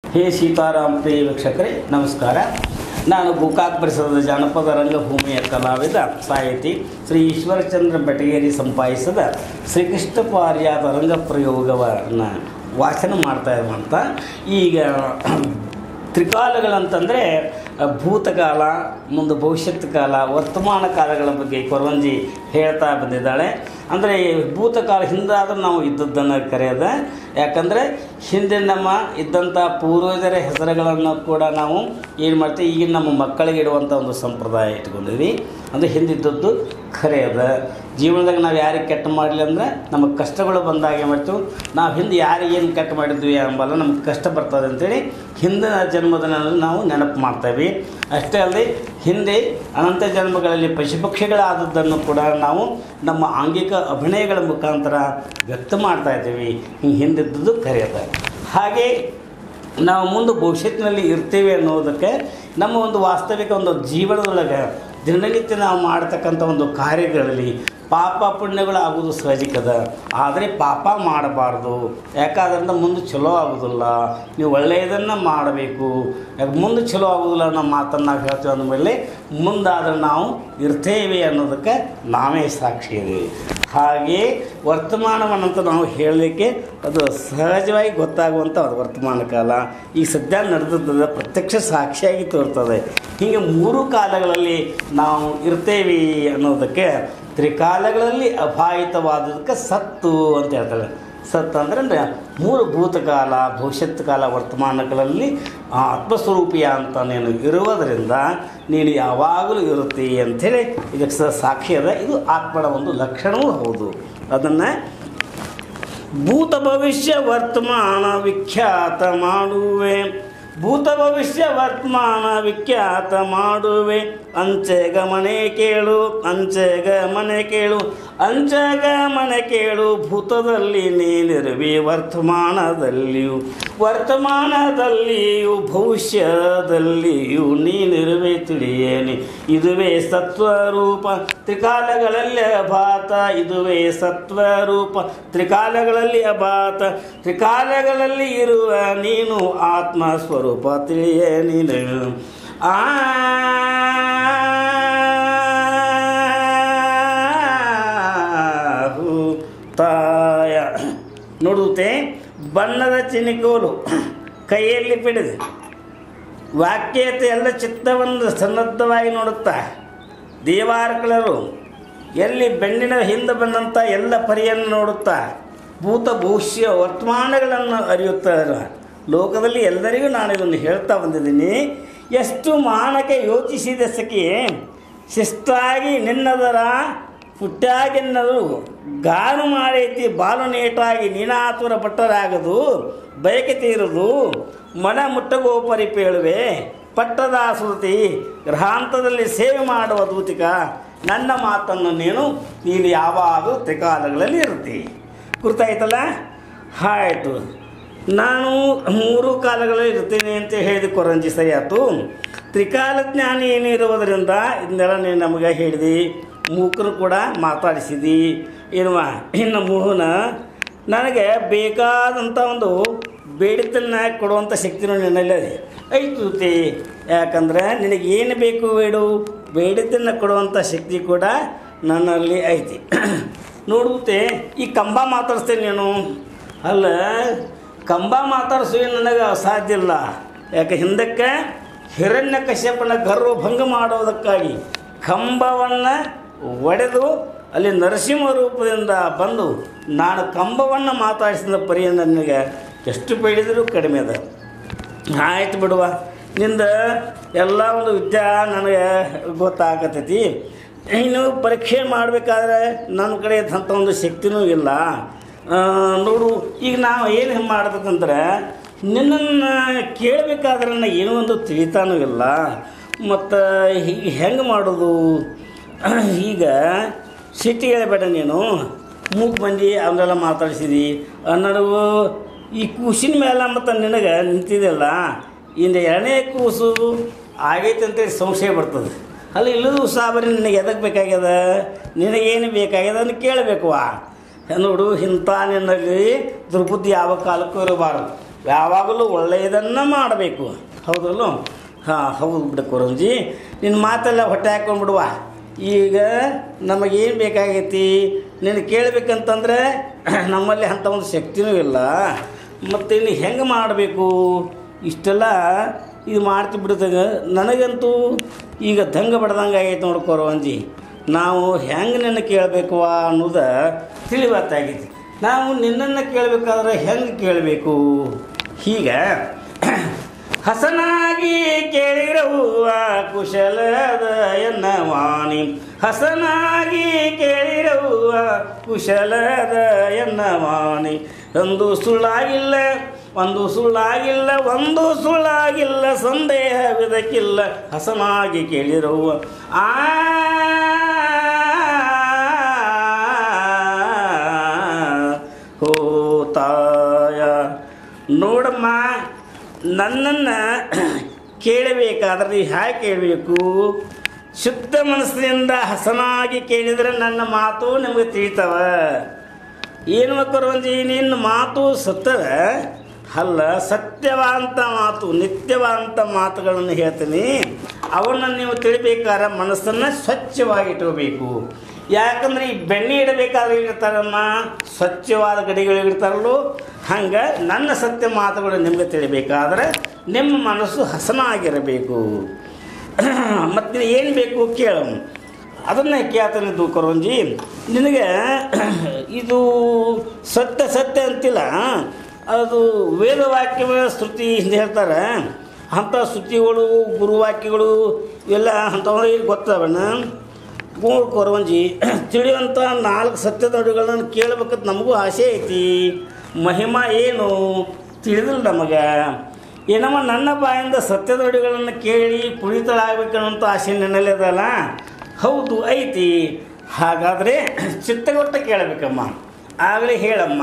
ಹೇ ಸೀತಾರಾಮ್ ಪ್ರಿಯ ವೀಕ್ಷಕರೇ ನಮಸ್ಕಾರ ನಾನು ಗೋಕಾಕ್ ಪರಿಸರದ ಜಾನಪದ ರಂಗಭೂಮಿಯ ಕಲಾವಿದ ಸಾಹಿತಿ ಶ್ರೀ ಈಶ್ವರಚಂದ್ರ ಬೆಟಗೇರಿ ಸಂಪಾದಿಸಿದ ಶ್ರೀಕೃಷ್ಣ ಪಾರ್ಯಾದ ರಂಗ ಪ್ರಯೋಗವನ್ನು ವಾಚನ ಮಾಡ್ತಾ ಇರುವಂಥ ಈಗ ತ್ರಿಕಾಲಗಳಂತಂದರೆ ಭೂತಕಾಲ ಮುಂದೆ ಭವಿಷ್ಯತ್ ಕಾಲ ವರ್ತಮಾನ ಕಾಲಗಳ ಬಗ್ಗೆ ಕೊರವಂಜಿ ಹೇಳ್ತಾ ಬಂದಿದ್ದಾಳೆ ಅಂದರೆ ಭೂತಕಾಲ ಹಿಂದಾದರೂ ನಾವು ಇದ್ದದ್ದನ್ನು ಕರೆಯೋದ ಯಾಕಂದರೆ ಹಿಂದೆ ನಮ್ಮ ಇದ್ದಂಥ ಪೂರ್ವಜರ ಹೆಸರುಗಳನ್ನು ಕೂಡ ನಾವು ಏನು ಮಾಡ್ತೀವಿ ಈಗಿನ ನಮ್ಮ ಮಕ್ಕಳಿಗೆ ಇಡುವಂಥ ಒಂದು ಸಂಪ್ರದಾಯ ಇಟ್ಕೊಂಡಿದ್ವಿ ಅಂದರೆ ಹಿಂದಿದ್ದದ್ದು ಖರೆಯದ ಜೀವನದಾಗ ನಾವು ಯಾರಿಗೆ ಕೆಟ್ಟ ಮಾಡಲಿ ಅಂದರೆ ನಮಗೆ ಕಷ್ಟಗಳು ಬಂದಾಗ ಏನು ಮಾಡ್ತೀವಿ ನಾವು ಹಿಂದೆ ಯಾರಿಗೆ ಏನು ಕೆಟ್ಟ ಮಾಡಿದ್ವಿ ಎಂಬಲ್ಲ ನಮ್ಗೆ ಕಷ್ಟ ಬರ್ತದೆ ಅಂತೇಳಿ ಹಿಂದಿನ ಜನ್ಮದ ನಾವು ನೆನಪು ಮಾಡ್ತೇವೆ ಅಷ್ಟೇ ಅಲ್ಲದೆ ಹಿಂದೆ ಅನಂತ ಜನ್ಮಗಳಲ್ಲಿ ಪಶುಪಕ್ಷಿಗಳಾದದ್ದನ್ನು ಕೂಡ ನಾವು ನಮ್ಮ ಆಂಗಿಕ ಅಭಿನಯಗಳ ಮುಖಾಂತರ ವ್ಯಕ್ತ ಮಾಡ್ತಾ ಇದ್ದೀವಿ ಹಿಂಗೆ ಹಿಂದಿದ್ದದ್ದು ಕರೆಯೋದು ಹಾಗೆ ನಾವು ಮುಂದೆ ಭವಿಷ್ಯತ್ತಿನಲ್ಲಿ ಇರ್ತೇವೆ ಅನ್ನೋದಕ್ಕೆ ನಮ್ಮ ಒಂದು ವಾಸ್ತವಿಕ ಒಂದು ಜೀವನದೊಳಗೆ ದಿನನಿತ್ಯ ನಾವು ಮಾಡ್ತಕ್ಕಂಥ ಒಂದು ಕಾರ್ಯಗಳಲ್ಲಿ ಪಾಪ ಪುಣ್ಯಗಳು ಆಗೋದು ಸಹಜಿಕದ ಆದರೆ ಪಾಪ ಮಾಡಬಾರ್ದು ಯಾಕಾದ್ರಿಂದ ಮುಂದೆ ಚಲೋ ಆಗೋದಿಲ್ಲ ನೀವು ಒಳ್ಳೆಯದನ್ನು ಮಾಡಬೇಕು ಯಾಕೆ ಮುಂದೆ ಚಲೋ ಆಗೋದಿಲ್ಲ ಅನ್ನೋ ಮಾತನ್ನು ನಾವು ಹೇಳ್ತೀವಿ ಅಂದಮೇಲೆ ಮುಂದಾದ್ರೆ ನಾವು ಇರ್ತೇವೆ ಅನ್ನೋದಕ್ಕೆ ನಾವೇ ಸಾಕ್ಷಿ ಇದೀವಿ ಹಾಗೆ ವರ್ತಮಾನವನ್ನಂತ ನಾವು ಹೇಳಲಿಕ್ಕೆ ಅದು ಸಹಜವಾಗಿ ಗೊತ್ತಾಗುವಂಥ ಅದು ವರ್ತಮಾನ ಕಾಲ ಈ ಸದ್ಯ ನಡೆದದ್ದು ಪ್ರತ್ಯಕ್ಷ ಸಾಕ್ಷಿಯಾಗಿ ತೋರ್ತದೆ ಹೀಗೆ ಮೂರು ಕಾಲಗಳಲ್ಲಿ ನಾವು ಇರ್ತೇವೆ ಅನ್ನೋದಕ್ಕೆ ತ್ರಿಕಾಲಗಳಲ್ಲಿ ಅಭಾಯಿತವಾದದಕ್ಕೆ ಸತ್ತು ಅಂತ ಹೇಳ್ತಾರೆ ಸತ್ ಅಂದರೆ ಅಂದರೆ ಮೂರು ಭೂತಕಾಲ ಭವಿಷ್ಯತ್ ಕಾಲ ವರ್ತಮಾನಗಳಲ್ಲಿ ಆ ಆತ್ಮಸ್ವರೂಪಿಯ ಅಂತ ನೀನು ಇರುವುದರಿಂದ ನೀನು ಯಾವಾಗಲೂ ಇರುತ್ತಿ ಅಂಥೇಳಿ ಇದಕ್ಕೆ ಸ ಸಾಕ್ಷಿ ಅದ ಇದು ಆತ್ಮನ ಒಂದು ಲಕ್ಷಣವೂ ಹೌದು ಅದನ್ನು ಭೂತ ಭವಿಷ್ಯ ವರ್ತಮಾನ ವಿಖ್ಯಾತ ಮಾಡುವೆ ಭೂತ ಭವಿಷ್ಯ ವರ್ತಮಾನ ವಿಖ್ಯಾತ ಮಾಡುವೆ ಅಂಚೆ ಗಮನೆ ಕೇಳು ಅಂಚೆ ಗಮನೆ ಕೇಳು ಅಂಚೆ ಗಮನೆ ಕೇಳು ಭೂತದಲ್ಲಿ ನೀನಿರುವೆ ವರ್ತಮಾನದಲ್ಲಿಯೂ ವರ್ತಮಾನದಲ್ಲಿಯೂ ಭವಿಷ್ಯದಲ್ಲಿಯೂ ನೀನಿರುವೆ ತಿಳಿಯೇನಿ ಇದುವೇ ಸತ್ವರೂಪ ತ್ರಿಕಾಲಗಳಲ್ಲಿ ಅಭಾತ ಇದುವೇ ಸತ್ವರೂಪ ತ್ರಿಕಾಲಗಳಲ್ಲಿ ಅಭಾತ ತ್ರಿಕಾಲಗಳಲ್ಲಿ ಇರುವ ನೀನು ಆತ್ಮ ಸ್ವರೂಪ ತಿಳಿಯ ನೀನು ಆ ತಾಯ ನೋಡುತ್ತೆ ಬಣ್ಣದ ಚಿನಿಕೋಲು ಕೈಯಲ್ಲಿ ಪಿಡಿದು ವಾಕ್ಯತೆ ಎಲ್ಲ ಚಿತ್ತವನ್ನು ಸನ್ನದ್ಧವಾಗಿ ನೋಡುತ್ತಾ ದೇವಾರ್ಕಳರು ಎಲ್ಲಿ ಬೆಣ್ಣಿನ ಹಿಂದೆ ಬಂದಂಥ ಎಲ್ಲ ಪರಿಯನ್ನು ನೋಡುತ್ತಾ ಭೂತ ಭವಿಷ್ಯ ವರ್ತಮಾನಗಳನ್ನು ಅರಿಯುತ್ತಾರೆ ಲೋಕದಲ್ಲಿ ಎಲ್ಲರಿಗೂ ನಾನು ಇದನ್ನು ಹೇಳ್ತಾ ಬಂದಿದ್ದೀನಿ ಎಷ್ಟು ಮಾನಕ್ಕೆ ಯೋಚಿಸಿದ ಸಖಿ ಶಿಸ್ತಾಗಿ ನಿನ್ನದರ ಪುಟ್ಟಾಗೆನ್ನದು ಗಾನು ಮಾಡೈತಿ ಬಾಲು ನೇಟಾಗಿ ನೀನಾತುರ ಪಟ್ಟರಾಗದು ಬಯಕೆ ತೀರದು ಮನ ಮುಟ್ಟಗೋ ಪರಿಪೇಳುವೆ ಪಟ್ಟದ ಸುರತಿ ಗ್ರಹಾಂತದಲ್ಲಿ ಸೇವೆ ಮಾಡುವ ದೂತಿಕ ನನ್ನ ಮಾತನ್ನು ನೀನು ನೀನು ಯಾವಾಗಲೂ ತ್ರಿಕಾಲಗಳಲ್ಲಿ ಇರ್ತಿ ಗುರ್ತಾಯ್ತಲ್ಲ ಆಯಿತು ನಾನು ಮೂರು ಕಾಲಗಳಲ್ಲಿ ಇರ್ತೀನಿ ಅಂತ ಹೇಳಿದ ಕೊರಂಜಿ ಸರಿ ಆಯ್ತು ತ್ರಿಕಾಲ ಜ್ಞಾನಿ ಏನು ಇರುವುದರಿಂದ ಇದನ್ನೆಲ್ಲ ನೀನು ನಮಗೆ ಹೇಳಿದಿ ಮೂಕರು ಕೂಡ ಮಾತಾಡಿಸಿದಿ ಇನ್ವ ಇನ್ನು ಮೂಹನ ನನಗೆ ಬೇಕಾದಂಥ ಒಂದು ಬೇಡಿತನ ಕೊಡುವಂಥ ಶಕ್ತಿನೂ ನಿನ್ನಲ್ಲಿ ಇದೆ ಐತು ಜೊತೆ ಯಾಕಂದ್ರೆ ನಿನಗೆ ಏನು ಬೇಕು ಬೇಡು ಬೇಡಿದ್ದನ್ನು ಕೊಡುವಂಥ ಶಕ್ತಿ ಕೂಡ ನನ್ನಲ್ಲಿ ಐತಿ ನೋಡುತ್ತೆ ಈ ಕಂಬ ಮಾತಾಡಿಸ್ತೇನೆ ನೀನು ಅಲ್ಲ ಕಂಬ ಮಾತಾಡಿಸುವ ನನಗೆ ಅಸಾಧ್ಯ ಇಲ್ಲ ಯಾಕೆ ಹಿಂದಕ್ಕೆ ಹಿರಣ್ಯ ಕಶ್ಯಪನ ಗರ್ವ ಭಂಗ ಮಾಡೋದಕ್ಕಾಗಿ ಕಂಬವನ್ನು ಒಡೆದು ಅಲ್ಲಿ ನರಸಿಂಹ ರೂಪದಿಂದ ಬಂದು ನಾನು ಕಂಬವನ್ನು ಮಾತಾಡಿಸಿದ ಪರಿಯಿಂದ ನನಗೆ ಎಷ್ಟು ಬೇಡಿದರೂ ಕಡಿಮೆ ಅದ ಆಯ್ತು ಬಿಡುವ ನಿಂದ ಎಲ್ಲ ಒಂದು ವಿದ್ಯಾ ನನಗೆ ಗೊತ್ತಾಗತೈತಿ ಇನ್ನು ಪರೀಕ್ಷೆ ಮಾಡಬೇಕಾದ್ರೆ ನನ್ನ ಕಡೆ ಅಂಥ ಒಂದು ಶಕ್ತಿನೂ ಇಲ್ಲ ಆ, ನೋಡು ಈಗ ನಾವು ಏನು ಮಾಡ್ಬೇಕಂದ್ರೆ ನಿನ್ನನ್ನು ಕೇಳಬೇಕಾದ್ರೆ ನನಗೆ ಏನೋ ಒಂದು ತಿಳಿತಾನೂ ಇಲ್ಲ ಮತ್ತು ಹೀಗೆ ಹೆಂಗೆ ಮಾಡೋದು ಈಗ ಸಿಟಿ ಹೇಳಬೇಡ ನೀನು ಮೂಕ್ ಮಂದಿ ಅವನ್ನೆಲ್ಲ ಮಾತಾಡಿಸಿದಿ ನಡುವು ಈ ಕೂಸಿನ ಮೇಲೆ ಮತ್ತು ನಿನಗೆ ನಿಂತಿದೆಯಲ್ಲ ಇನ್ನು ಎರಡನೇ ಕೂಸು ಆಗೈತೆ ಅಂತೇಳಿ ಸಂಶಯ ಬರ್ತದೆ ಅಲ್ಲಿ ಇಲ್ಲದು ಸಾಬರಿ ನಿನಗೆ ಎದಕ್ಕೆ ಬೇಕಾಗ್ಯದ ನಿನಗೇನು ಬೇಕಾಗ್ಯದ ಅದನ್ನು ಕೇಳಬೇಕು ನೋಡು ಇಂಥ ನಿನ್ನಲ್ಲಿ ದುರ್ಬುದ್ಧಿ ಯಾವ ಕಾಲಕ್ಕೂ ಇರಬಾರದು ಯಾವಾಗಲೂ ಒಳ್ಳೆಯದನ್ನು ಮಾಡಬೇಕು ಹೌದಲ್ಲ ಹಾಂ ಹೌದು ಬಿಡು ಕೊರಂಜಿ ನಿನ್ನ ಮಾತೆಲ್ಲ ಹೊಟ್ಟೆ ಹಾಕೊಂಡ್ಬಿಡುವ ಈಗ ನಮಗೇನು ಬೇಕಾಗೈತಿ ನೀನು ಕೇಳಬೇಕಂತಂದ್ರೆ ನಮ್ಮಲ್ಲಿ ಅಂಥ ಒಂದು ಶಕ್ತಿನೂ ಇಲ್ಲ ಮತ್ತು ಇನ್ನು ಹೆಂಗೆ ಮಾಡಬೇಕು ಇಷ್ಟೆಲ್ಲ ಇದು ಮಾಡ್ತಿ ಬಿಡ್ದಾಗ ನನಗಂತೂ ಈಗ ದಂಗ ಬಡ್ದಂಗೆ ಆಗೈತೆ ನೋಡು ಕೊರವಂಜಿ ನಾವು ಹೆಂಗೆ ನಿನ್ನ ಕೇಳಬೇಕು ಅನ್ನೋದು ತಿಳಿವತ್ತಾಗೈತಿ ನಾವು ನಿನ್ನನ್ನು ಕೇಳಬೇಕಾದ್ರೆ ಹೆಂಗೆ ಕೇಳಬೇಕು ಹೀಗೆ ಹಸನಾಗಿ ಕೇಳಿರವ್ವ ಕುಶಲದ ಎನ್ನ ವಾಣಿ ಹಸನಾಗಿ ಕೇಳಿರವ್ವ ಕುಶಲದ ಎನ್ನ ವಾಣಿ ಒಂದು ಸುಳ್ಳಾಗಿಲ್ಲ ಒಂದು ಸುಳ್ಳಾಗಿಲ್ಲ ಒಂದು ಸುಳ್ಳಾಗಿಲ್ಲ ಸಂದೇಹವಿದಕ್ಕಿಲ್ಲ ಹಸನಾಗಿ ಕೇಳಿರವ್ವ ಆ ಹೋ ತಾಯ ನೋಡಮ್ಮ ನನ್ನನ್ನು ಕೇಳಬೇಕಾದ್ರೆ ನೀವು ಹೇಗೆ ಕೇಳಬೇಕು ಶುದ್ಧ ಮನಸ್ಸಿನಿಂದ ಹಸನಾಗಿ ಕೇಳಿದರೆ ನನ್ನ ಮಾತು ನಿಮಗೆ ತಿಳಿತಾವ ಏನು ಮಕ್ಕರಂಜಿ ನಿನ್ನ ಮಾತು ಸತ್ತದ ಅಲ್ಲ ಸತ್ಯವಾದಂಥ ಮಾತು ನಿತ್ಯವಾದಂಥ ಮಾತುಗಳನ್ನು ಹೇಳ್ತೀನಿ ಅವನ್ನು ನೀವು ತಿಳಿಬೇಕಾದ್ರೆ ಮನಸ್ಸನ್ನು ಸ್ವಚ್ಛವಾಗಿ ಇಟ್ಕೋಬೇಕು ಯಾಕಂದ್ರೆ ಈ ಬೆಣ್ಣೆ ಇಡಬೇಕಾದ್ರೆ ಇಡ್ತಾರಮ್ಮ ಸ್ವಚ್ಛವಾದ ಗಡಿಗಳು ಇಡ್ತಾರಲ್ಲೋ ಹಂಗೆ ನನ್ನ ಸತ್ಯ ಮಾತುಗಳು ನಿಮಗೆ ತಿಳಿಬೇಕಾದ್ರೆ ನಿಮ್ಮ ಮನಸ್ಸು ಹಸನಾಗಿರಬೇಕು ಮತ್ತು ಏನು ಬೇಕು ಕೇಳು ಅದನ್ನೇ ಕೇಳ್ತಾನೆ ಕೊರಂಜಿ ನಿನಗೆ ಇದು ಸತ್ಯ ಸತ್ಯ ಅಂತಿಲ್ಲ ಅದು ವೇದವಾಕ್ಯಗಳ ಶ್ರುತಿ ಅಂತ ಹೇಳ್ತಾರೆ ಅಂಥ ಶ್ರುತಿಗಳು ಗುರುವಾಕ್ಯಗಳು ಇವೆಲ್ಲ ಅಂಥವ್ರಿಗೆ ಗೊತ್ತವಣ್ಣ ಗೋಳ್ ಕೊರವಂಜಿ ತಿಳಿಯುವಂಥ ನಾಲ್ಕು ಸತ್ಯದ ನುಡಿಗಳನ್ನ ಕೇಳಬೇಕಂತ ನಮಗೂ ಆಸೆ ಐತಿ ಮಹಿಮಾ ಏನು ತಿಳಿದಿಲ್ಲ ನಮಗೆ ಏನಮ್ಮ ನನ್ನ ಬಾಯಿಂದ ಸತ್ಯದ ನುಡಿಗಳನ್ನು ಕೇಳಿ ಪುನೀತಳಾಗಬೇಕನ್ನೋಂಥ ಆಸೆ ನನ್ನಲ್ಲಿ ಅದಲ್ಲ ಹೌದು ಐತಿ ಹಾಗಾದರೆ ಚಿತ್ತಗೊಟ್ಟ ಕೇಳಬೇಕಮ್ಮ ಆಗಲೇ ಹೇಳಮ್ಮ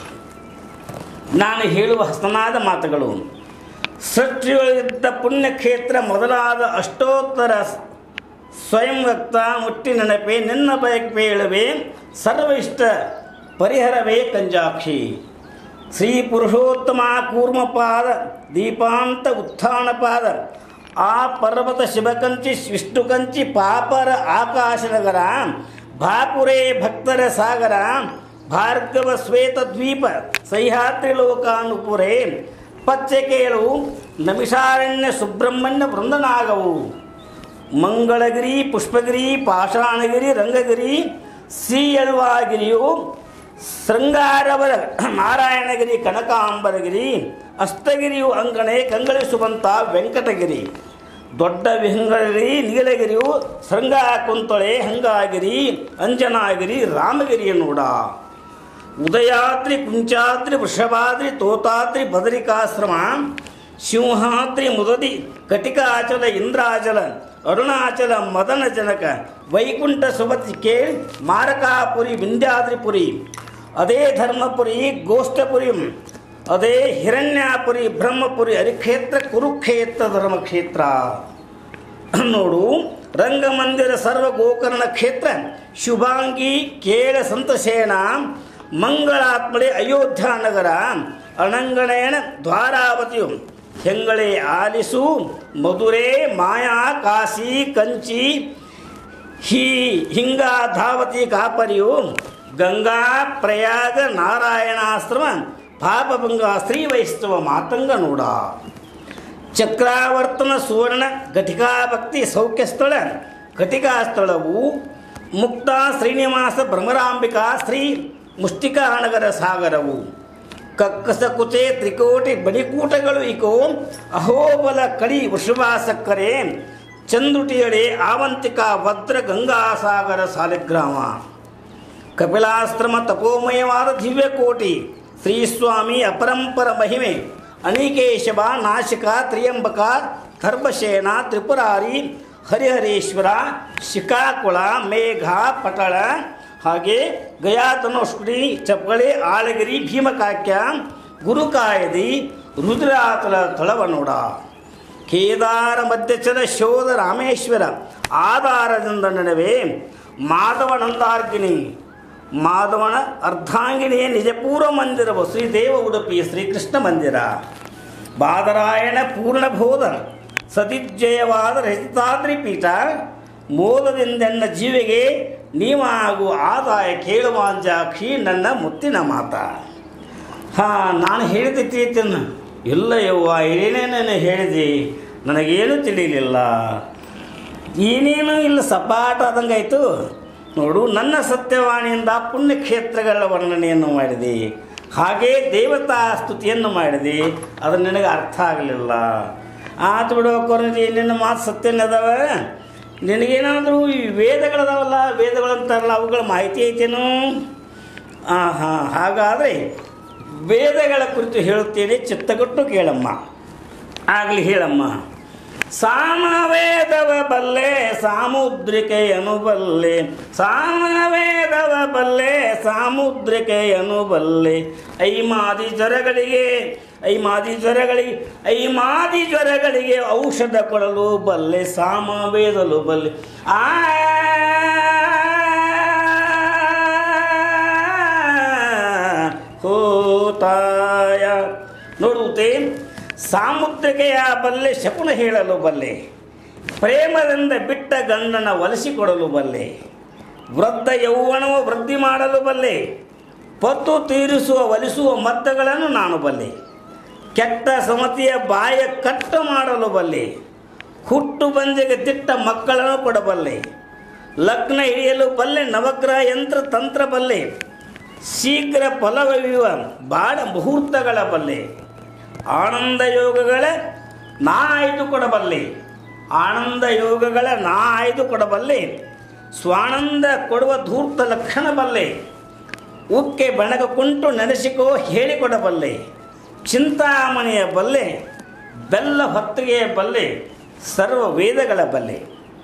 ನಾನು ಹೇಳುವ ಹಸನಾದ ಮಾತುಗಳು ಸೃಷ್ಟಿಯೊಳಗಿದ್ದ ಪುಣ್ಯಕ್ಷೇತ್ರ ಮೊದಲಾದ ಅಷ್ಟೋತ್ತರ ಸ್ವಯಂ ವ್ಯಕ್ತ ಮುಟ್ಟಿ ನೆನಪೆ ನಿನ್ನ ಬಯಕೆ ಹೇಳುವೆ ಸರ್ವ ಇಷ್ಟ ಪರಿಹರವೇ ಕಂಜಾಕ್ಷಿ ಶ್ರೀ ಪುರುಷೋತ್ತಮ ಕೂರ್ಮಪಾದ ದೀಪಾಂತ ಉತ್ಥಾನಪಾದ ಆ ಪರ್ವತ ಶಿವಕಂಚಿ ವಿಷ್ಣುಕಂಚಿ ಪಾಪರ ಆಕಾಶನಗರ ಭಾಪುರೇ ಭಕ್ತರ ಸಾಗರ ಭಾರ್ಗವ ಶ್ವೇತ ದ್ವೀಪ ಸಹ್ಯಾದ್ರಿ ಲೋಕಾನುಪುರೇ ಪಚ್ಚಕೇಳು ನಮಿಷಾರಣ್ಯ ಸುಬ್ರಹ್ಮಣ್ಯ ವೃಂದನಾಗವು ಮಂಗಳಗಿರಿ ಪುಷ್ಪಗಿರಿ ಪಾಷಾಣಗಿರಿ ರಂಗಗಿರಿ ಶ್ರೀಯಳ್ವಾಗಿರಿಯು ಶೃಂಗಾರವರ ನಾರಾಯಣಗಿರಿ ಕನಕಾಂಬರಗಿರಿ ಅಷ್ಟಗಿರಿಯು ಅಂಗಣೆ ಕಂಗಳಿಸುವಂಥ ವೆಂಕಟಗಿರಿ ದೊಡ್ಡ ವಿಹಂಗಗಿರಿ ನೀಲಗಿರಿಯು ಶೃಂಗ ಕುಂತಳೆ ಹಂಗಾಗಿರಿ ಅಂಜನಾಗಿರಿ ರಾಮಗಿರಿಯ ನೋಡ ಉದಯಾದ್ರಿ ಕುಂಚಾದ್ರಿ ವೃಷಭಾದ್ರಿ ತೋತಾದ್ರಿ ಬದರಿಕಾಶ್ರಮ ಸಿಂಹಾದ್ರಿ ಮುದದಿ ಕಟಿಕಾಚಲ ಇಂದ್ರಾಚಲ ಅರುಣಾಚಲ ಮದನ ಜನಕ ವೈಕುಂಠ ಸುಮತಿ ಕೇಳಿ ಮಾರಕಾಪುರಿ ವಿಂಧ್ಯಾದ್ರಿಪುರಿ ಅದೇ ಧರ್ಮಪುರಿ ಗೋಷ್ಠಪುರಿ ಅದೇ ಹಿರಣ್ಯಾಪುರಿ ಬ್ರಹ್ಮಪುರಿ ಹರಿಕ್ಷೇತ್ರ ಕುರುಕ್ಷೇತ್ರ ಧರ್ಮಕ್ಷೇತ್ರ ನೋಡು ರಂಗಮಂದಿರ ಸರ್ವ ಗೋಕರ್ಣ ಕ್ಷೇತ್ರ ಶುಭಾಂಗಿ ಕೇಳ ಸಂತಸೇನ ಮಂಗಳಾತ್ಮಳೆ ಅಯೋಧ್ಯ ನಗರ ಅಣಂಗಣೇನ ದ್ವಾರಾವತಿಯು ಹೆಂಗಳೆ ಆಲಿಸು ಮಧುರೆ ಮಾಯಾ ಕಾಶಿ ಕಂಚಿ ಹಿ ಹಿಂಗಾಧಾವತಿ ಕಾಪರಿಯು ಗಂಗಾ ಪ್ರಯಾಗ ನಾರಾಯಣಾಶ್ರಮ ಪಾಪಭಂಗ ಶ್ರೀ ವೈಷ್ಣವ ಮಾತಂಗ ನೋಡ ಚಕ್ರಾವರ್ತನ ಸುವರ್ಣ ಘಟಿಕಾ ಭಕ್ತಿ ಸೌಖ್ಯ ಸ್ಥಳ ಘಟಿಕಾ ಸ್ಥಳವು ಮುಕ್ತ ಶ್ರೀನಿವಾಸ ಭ್ರಮರಾಂಬಿಕಾ ಶ್ರೀ ಮುಷ್ಟಿಕಾನಗರ ಸಾಗರವು ಕಕ್ಕಸ ಕುಚೆ ತ್ರಿಕೋಟಿ ಬಡಿಕೂಟಗಳು ಇಕೋ ಅಹೋಬಲ ಕಡಿ ವೃಷಭ ಸಕ್ಕರೆ ಚಂದುಟಿಯಡೆ ಆವಂತಿಕ ಭದ್ರ ಗಂಗಾಸಾಗರ ಸಾಲಿಗ್ರಾಮ ಕಪಿಲಾಶ್ರಮ ತಪೋಮಯವಾದ ದಿವ್ಯಕೋಟಿ ಶ್ರೀಸ್ವಾಮಿ ಅಪರಂಪರ ಮಹಿಮೆ ಅನಿಕೇಶವ ನಾಶಕ ತ್ರಿಯಂಬಕ ಧರ್ಮಶೇನ ತ್ರಿಪುರಾರಿ ಹರಿಹರೇಶ್ವರ ಶಿಕಾಕುಳ ಮೇಘ ಪಟಳ ಹಾಗೆ ಗಯಾತನೋಷ್ಕುಡಿ ಚಪ್ಪಳಿ ಆಳಗಿರಿ ಭೀಮಕಾಕ್ಯ ಗುರುಕಾಯದಿ ರುದ್ರಾತಲ ತಳವನೋಡ ಕೇದಾರ ಮಧ್ಯಚದ ಶೋಧ ರಾಮೇಶ್ವರ ಆಧಾರದಿಂದ ನಡುವೆ ಮಾಧವನಂದಾರ್ಗಿನಿ ಮಾಧವನ ಅರ್ಧಾಂಗಿಣಿಯ ನಿಜಪೂರ್ವ ಮಂದಿರವು ಶ್ರೀದೇವ ಉಡುಪಿ ಶ್ರೀಕೃಷ್ಣ ಮಂದಿರ ಬಾದರಾಯಣ ಪೂರ್ಣಬೋಧ ಸದಿಜ್ಜಯವಾದ ರಚಿತಾದ್ರಿ ಪೀಠ ಮೂಲದಿಂದೆನ್ನ ಜೀವಿಗೆ ನೀವಾಗು ಆದಾಯ ಕೇಳುವಾಂಜಾಕ್ಷಿ ನನ್ನ ಮುತ್ತಿನ ಮಾತ ಹಾಂ ನಾನು ಹೇಳಿದ ತಿಳಿತೇನೆ ಇಲ್ಲ ಯವ್ವ ಏನೇನೇನು ಹೇಳಿದೆ ನನಗೇನು ತಿಳಿಲಿಲ್ಲ ಏನೇನು ಇಲ್ಲ ಸಪಾಟ ಆದಂಗಾಯ್ತು ನೋಡು ನನ್ನ ಸತ್ಯವಾಣಿಯಿಂದ ಪುಣ್ಯಕ್ಷೇತ್ರಗಳ ವರ್ಣನೆಯನ್ನು ಮಾಡಿದೆ ಹಾಗೇ ದೇವತಾ ಸ್ತುತಿಯನ್ನು ಮಾಡಿದೆ ಅದು ನಿನಗೆ ಅರ್ಥ ಆಗಲಿಲ್ಲ ಆತು ಬಿಡುವ ಕೊರಜಿ ನಿನ್ನ ಮಾತು ಸತ್ಯನದಾವ ನಿನಗೇನಾದರೂ ಈ ವೇದಗಳದಾವಲ್ಲ ವೇದಗಳಂತಾರಲ್ಲ ಅವುಗಳ ಮಾಹಿತಿ ಐತೇನು ಹಾಂ ಹಾಂ ಹಾಗಾದರೆ ವೇದಗಳ ಕುರಿತು ಹೇಳುತ್ತೇನೆ ಚಿತ್ತಗೊಟ್ಟು ಕೇಳಮ್ಮ ಆಗಲಿ ಹೇಳಮ್ಮ ಸಾಮವೇದವ ಬಲ್ಲೆ ಸಾಮುದ್ರಿಕೆಯನು ಬಲ್ಲೆ ಸಾಮವೇದವ ಬಲ್ಲೆ ಸಾಮುದ್ರಿಕೆಯನು ಬಲ್ಲೆ ಐಮಾದಿ ಜ್ವರಗಳಿಗೆ ಐಮಾದಿ ಜ್ವರಗಳಿಗೆ ಐಮಾದಿ ಜ್ವರಗಳಿಗೆ ಔಷಧ ಕೊಡಲು ಬಲ್ಲೆ ಸಾಮವೇದಲು ಬಲ್ಲೆ ಆ ಹೋತಾಯ ನೋಡುತ್ತೆ ಸಾಮುದ್ರಿಕೆಯ ಬಲ್ಲೆ ಶಕುನ ಹೇಳಲು ಬಲ್ಲೆ ಪ್ರೇಮದಿಂದ ಬಿಟ್ಟ ಗಂಡನ ಒಲಿಸಿಕೊಡಲು ಬಲ್ಲೆ ವೃದ್ಧ ಯೌವನವು ವೃದ್ಧಿ ಮಾಡಲು ಬಲ್ಲೆ ಪತ್ತು ತೀರಿಸುವ ಒಲಿಸುವ ಮದ್ದಗಳನ್ನು ನಾನು ಬಲ್ಲೆ ಕೆಟ್ಟ ಸಮತಿಯ ಬಾಯ ಕಟ್ಟು ಮಾಡಲು ಬಲ್ಲೆ ಹುಟ್ಟು ಬಂದಿಗೆ ತಿಟ್ಟ ಮಕ್ಕಳನ್ನು ಕೊಡಬಲ್ಲೆ ಲಗ್ನ ಹಿಡಿಯಲು ಬಲ್ಲೆ ನವಗ್ರಹ ಯಂತ್ರ ತಂತ್ರ ಬಲ್ಲೆ ಶೀಘ್ರ ಫಲವಯುವ ಬಾಡ ಮುಹೂರ್ತಗಳ ಬಲ್ಲೆ ಆನಂದ ಯೋಗಗಳ ನಾ ಆಯ್ದು ಕೊಡಬಲ್ಲೆ ಆನಂದ ಯೋಗಗಳ ನಾ ಆಯ್ದು ಕೊಡಬಲ್ಲೆ ಸ್ವಾನಂದ ಕೊಡುವ ಧೂರ್ತ ಲಕ್ಷಣ ಬಲ್ಲೆ ಉಕ್ಕೆ ಬಣಗ ಕುಂಟು ನೆನೆಸಿಕೋ ಹೇಳಿಕೊಡಬಲ್ಲೆ ಚಿಂತಾಮಣಿಯ ಬಲ್ಲೆ ಬೆಲ್ಲ ಹೊತ್ತಿಗೆಯ ಬಲ್ಲೆ ಸರ್ವ ವೇದಗಳ ಬಲ್ಲೆ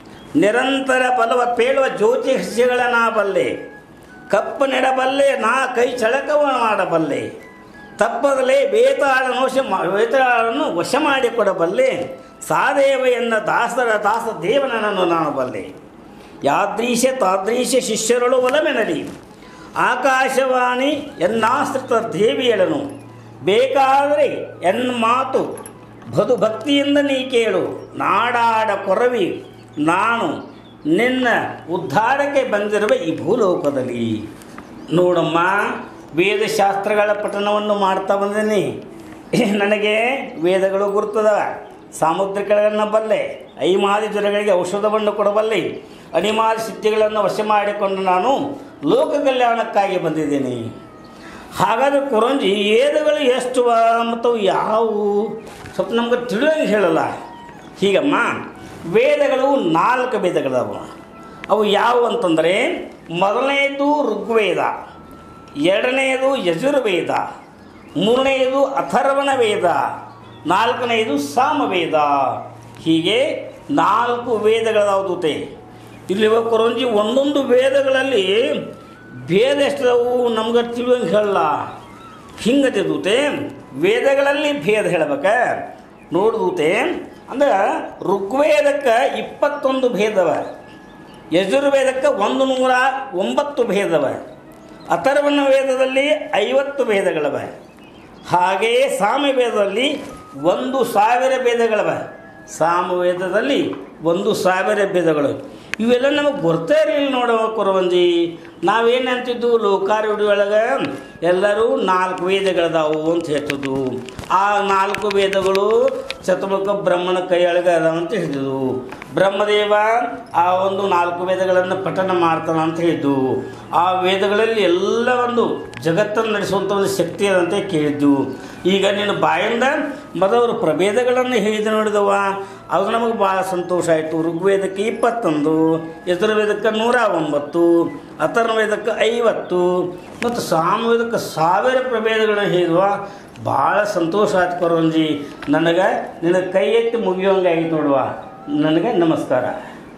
ನಿರಂತರ ಬಲವ ಪೇಳುವ ಜ್ಯೋತಿಷ್ಯಗಳ ನಾ ಬಲ್ಲೆ ಕಪ್ಪು ನೆಡಬಲ್ಲೆ ನಾ ಕೈ ಚಳಕವ ಮಾಡಬಲ್ಲೆ ತಪ್ಪದಲೇ ಬೇತಾಳನ ವಶ ಮಾ- ಬೇತಾಳನ್ನು ವಶ ಮಾಡಿಕೊಡಬಲ್ಲೆ ಸಾದೇವ ಎನ್ನ ದಾಸರ ದಾಸ ದೇವನನ್ನು ನಾನು ಬಲ್ಲೆ ಯಾದೃಶ ತಾದೃಶ ಶಿಷ್ಯರಳು ಒಲಮೆನಲಿ ಆಕಾಶವಾಣಿ ಎನ್ನಾಶ್ರಿತ ದೇವಿಯಳನು ಬೇಕಾದರೆ ಎನ್ನ ಮಾತು ಬದು ಭಕ್ತಿಯಿಂದ ನೀ ಕೇಳು ನಾಡಾಡ ಕೊರವಿ ನಾನು ನಿನ್ನ ಉದ್ಧಾರಕ್ಕೆ ಬಂದಿರುವ ಈ ಭೂಲೋಕದಲ್ಲಿ ನೋಡಮ್ಮ ವೇದಶಾಸ್ತ್ರಗಳ ಪಠನವನ್ನು ಮಾಡ್ತಾ ಬಂದೀನಿ ನನಗೆ ವೇದಗಳು ಗುರ್ತದವ ಸಾಮುದ್ರಿಕಗಳನ್ನು ಬಲ್ಲೆ ಐಮಾದಿ ಜ್ವರಗಳಿಗೆ ಔಷಧವನ್ನು ಕೊಡಬಲ್ಲೆ ಅನಿಮಾದಿ ಸಿದ್ಧಿಗಳನ್ನು ವಶ ಮಾಡಿಕೊಂಡು ನಾನು ಲೋಕ ಕಲ್ಯಾಣಕ್ಕಾಗಿ ಬಂದಿದ್ದೀನಿ ಹಾಗಾದ್ರೆ ಕುರಂಜಿ ವೇದಗಳು ಎಷ್ಟು ಮತ್ತು ಯಾವುವು ಸ್ವಲ್ಪ ನಮ್ಗೆ ತಿಳಿಯೋಂಗೆ ಹೇಳಲ್ಲ ಹೀಗಮ್ಮ ವೇದಗಳು ನಾಲ್ಕು ವೇದಗಳದಾವು ಅವು ಯಾವುವು ಅಂತಂದರೆ ಮೊದಲನೆಯದು ಋಗ್ವೇದ ಎರಡನೆಯದು ಯಜುರ್ವೇದ ಮೂರನೆಯದು ಅಥರ್ವಣ ವೇದ ನಾಲ್ಕನೆಯದು ಸಾಮವೇದ ಹೀಗೆ ನಾಲ್ಕು ವೇದಗಳದಾವುದೂತೆ ಇಲ್ಲಿ ಕೊರಂಜಿ ಒಂದೊಂದು ವೇದಗಳಲ್ಲಿ ಭೇದ ಎಷ್ಟದವು ನಮ್ಗೆ ತಿಳಿಯೋಂಗೆ ಹೇಳಲ್ಲ ಹಿಂಗತೆ ದೂತೆ ವೇದಗಳಲ್ಲಿ ಭೇದ ಹೇಳ್ಬೇಕ ನೋಡ್ದೂತೆ ಅಂದ್ರೆ ಋಗ್ವೇದಕ್ಕೆ ಇಪ್ಪತ್ತೊಂದು ಭೇದವ ಯಜುರ್ವೇದಕ್ಕೆ ಒಂದು ನೂರ ಒಂಬತ್ತು ಭೇದವ ಅಥರ್ವಣ ವೇದದಲ್ಲಿ ಐವತ್ತು ಭೇದಗಳವ ಹಾಗೆಯೇ ಸಾಮವೇದದಲ್ಲಿ ಒಂದು ಸಾವಿರ ಭೇದಗಳವ ಸಾಮವೇದದಲ್ಲಿ ಒಂದು ಸಾವಿರ ಭೇದಗಳು ಇವೆಲ್ಲ ನಮಗೆ ಗೊತ್ತೇ ಇರಲಿಲ್ಲ ನೋಡುವ ಕೊರವಂಜಿ ನಾವೇನು ಅಂತಿದ್ದು ಲೋಕಾರೂಢಿ ಒಳಗೆ ಎಲ್ಲರೂ ನಾಲ್ಕು ವೇದಗಳದಾವು ಅಂತ ಹೇಳ್ತಿದ್ವು ಆ ನಾಲ್ಕು ವೇದಗಳು ಚತುರ್ಮುಖ ಬ್ರಹ್ಮನ ಕೈಯೊಳಗೆ ಅದಾವ ಅಂತ ಹೇಳಿದ್ವು ಬ್ರಹ್ಮದೇವ ಆ ಒಂದು ನಾಲ್ಕು ವೇದಗಳನ್ನು ಪಠನ ಮಾಡ್ತಾನ ಅಂತ ಹೇಳಿದ್ದು ಆ ವೇದಗಳಲ್ಲಿ ಎಲ್ಲ ಒಂದು ಜಗತ್ತನ್ನು ನಡೆಸುವಂಥ ಒಂದು ಶಕ್ತಿ ಅದಂತೆ ಕೇಳಿದ್ದು ಈಗ ನೀನು ಬಾಯಿಂದ ಮೊದಲು ಪ್ರಭೇದಗಳನ್ನು ಹೇಳಿದ ನೋಡಿದವ ಅದು ನಮಗೆ ಭಾಳ ಸಂತೋಷ ಆಯಿತು ಋಗ್ವೇದಕ್ಕೆ ಇಪ್ಪತ್ತೊಂದು ಯಜುರ್ವೇದಕ್ಕೆ ನೂರ ಒಂಬತ್ತು ಅಥರ್ವವೇದಕ್ಕೆ ಐವತ್ತು ಮತ್ತು ಸಾಮವೇದಕ್ಕೆ ಸಾವಿರ ಪ್ರಭೇದಗಳನ್ನು ಹೇಳಿದ್ವ ಭಾಳ ಸಂತೋಷ ಆಯ್ತು ಕೊರಂಜಿ ನನಗೆ ನಿನಗೆ ಕೈ ಎತ್ತಿ ಮುಗಿಯೋಂಗೆ ಆಗಿತ್ತು ನೋಡುವ ನನಗೆ ನಮಸ್ಕಾರ